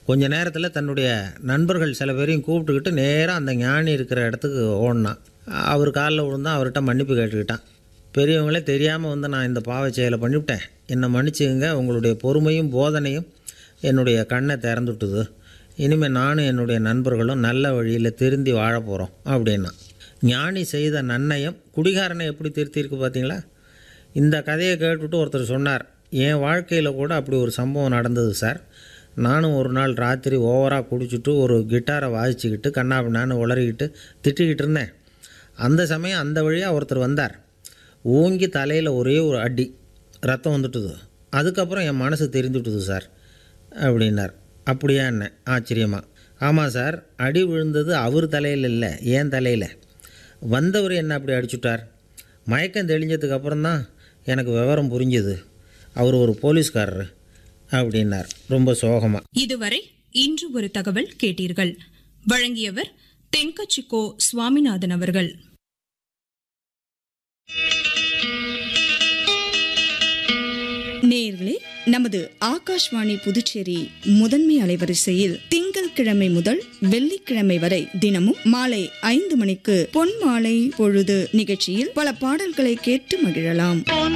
கொஞ்ச நேரத்தில் தன்னுடைய நண்பர்கள் சில பேரையும் கூப்பிட்டுக்கிட்டு நேராக அந்த ஞானி இருக்கிற இடத்துக்கு ஓடினான் அவர் காலில் விழுந்தான் அவர்கிட்ட மன்னிப்பு கேட்டுக்கிட்டான் பெரியவங்களே தெரியாமல் வந்து நான் இந்த பாவ செயலை பண்ணிவிட்டேன் என்னை மன்னிச்சுங்க உங்களுடைய பொறுமையும் போதனையும் என்னுடைய கண்ணை திறந்துட்டுது இனிமேல் நானும் என்னுடைய நண்பர்களும் நல்ல வழியில் திருந்தி வாழ போகிறோம் அப்படின்னா ஞானி செய்த நன்னயம் குடிகாரனை எப்படி திருத்தியிருக்கு பார்த்தீங்களா இந்த கதையை கேட்டுவிட்டு ஒருத்தர் சொன்னார் என் வாழ்க்கையில் கூட அப்படி ஒரு சம்பவம் நடந்தது சார் நானும் ஒரு நாள் ராத்திரி ஓவராக குடிச்சிட்டு ஒரு கிட்டாரை வாசிச்சுக்கிட்டு கண்ணாபின்னான்னு உளறிக்கிட்டு திட்டிக்கிட்டு இருந்தேன் அந்த சமயம் அந்த வழியாக ஒருத்தர் வந்தார் ஓங்கி தலையில் ஒரே ஒரு அடி ரத்தம் வந்துட்டுது அதுக்கப்புறம் என் மனசு தெரிந்துட்டுது சார் அப்படின்னார் அப்படியா என்ன ஆச்சரியமா ஆமாம் சார் அடி விழுந்தது அவர் தலையில் இல்லை ஏன் தலையில் வந்தவர் என்ன அப்படி அடிச்சுட்டார் மயக்கம் தெளிஞ்சதுக்கு அப்புறம் தான் எனக்கு விவரம் புரிஞ்சுது அவர் ஒரு போலீஸ்காரரு அப்படின்னார் ரொம்ப சோகமாக இதுவரை இன்று ஒரு தகவல் கேட்டீர்கள் வழங்கியவர் தென்கச்சிக்கோ சுவாமிநாதன் அவர்கள் நேயர்களே நமது ஆகாஷ்வாணி புதுச்சேரி முதன்மை அலைவரிசையில் திங்கட்கிழமை முதல் வெள்ளிக்கிழமை வரை தினமும் மாலை ஐந்து மணிக்கு பொன் மாலை பொழுது நிகழ்ச்சியில் பல பாடல்களை கேட்டு மகிழலாம்